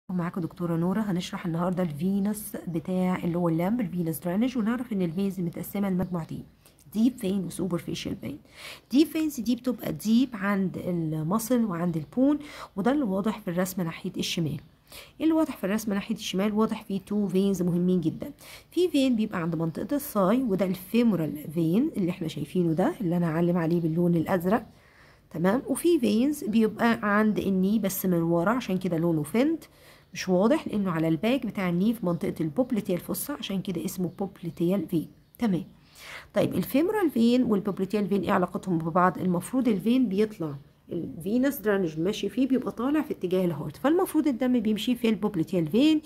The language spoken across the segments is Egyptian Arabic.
ومعاكم دكتورة نورة هنشرح النهاردة الفينس بتاع اللي هو اللامب الفينس درانج ونعرف ان الفينز متقسمة لمجموعتين ديب فين وسوبرفيشال فين ديب فينز دي بتبقى ديب عند المصل وعند البون وده اللي واضح في الرسمة ناحية الشمال اللي واضح في الرسمة ناحية الشمال واضح فيه تو فينز مهمين جدا في فين بيبقى عند منطقة الثاي وده الفيمورال فين اللي احنا شايفينه ده اللي انا هعلم عليه باللون الازرق تمام وفي فينز بيبقى عند الني بس من ورا عشان كده لونه فنت مش واضح لانه على الباك بتاع الني في منطقه البوبليتيال فوسا عشان كده اسمه بوبليتيال فين تمام طيب الفيمورال فين والبوبليتيال فين ايه علاقتهم ببعض المفروض الفين بيطلع الفينس درانج ماشي فيه بيبقى طالع في اتجاه الهارت فالمفروض الدم بيمشي في البوبليتيال فين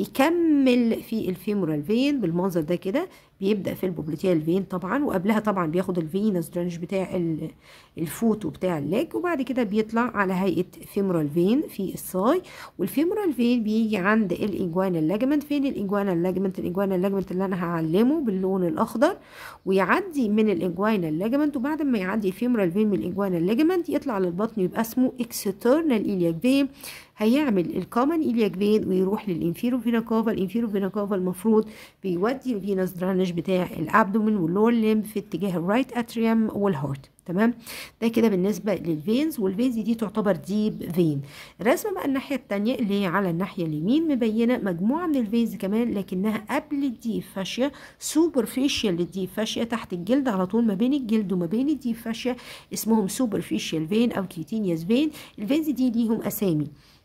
يكمل في الفيمورال فين بالمنظر ده كده بيبدا في البوبليتيال فين طبعا وقبلها طبعا بياخد الفينس درانج بتاع الفوت وبتاع الليج وبعد كده بيطلع على هيئه فيمورال فين في الصاي والفيمورال فين بيجي عند الانجوانا لاجمنت فين الانجوانا لاجمنت الانجوانا لاجمنت اللي انا هعلمه باللون الاخضر ويعدي من الانجوانا لاجمنت وبعد ما يعدي الفيمورال فين من الانجوانا لاجمنت يطلع للبطن يبقى اسمه اكسترنال ايلياك فين هيعمل الكومن ايلياك فين ويروح للانفيرو فينا كافا الانفيرو فينا كافا المفروض بيودي الفينس درانج بتاع الابدومين واللور ليمب في اتجاه الرايت اتريوم والهارت تمام ده كده بالنسبه للفينز والفينز دي تعتبر ديب فين الرسمه بقى الناحيه الثانيه اللي هي على الناحيه اليمين مبينه مجموعه من الفينز كمان لكنها قبل الديب فاشيا سوبرفيشال للديب فاشيا تحت الجلد على طول ما بين الجلد وما بين الديب فاشيا اسمهم سوبرفيشال فين او كيوتينيوس فين الفينز دي ليهم اسامي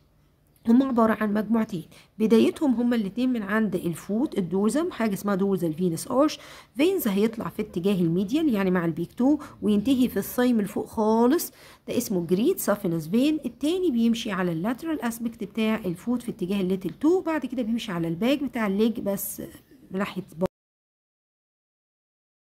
هم عبارة عن مجموعتين بدايتهم هما الاتنين من عند الفوت الدوزم حاجة اسمها دوزل فينس أرش فينز هيطلع في اتجاه الميديال يعني مع البيك تو وينتهي في الصي من فوق خالص ده اسمه جريد سافينس فين التاني بيمشي على اللاترال اسبكت بتاع الفوت في اتجاه الليتل تو بعد كده بيمشي على الباك بتاع الليج بس ناحية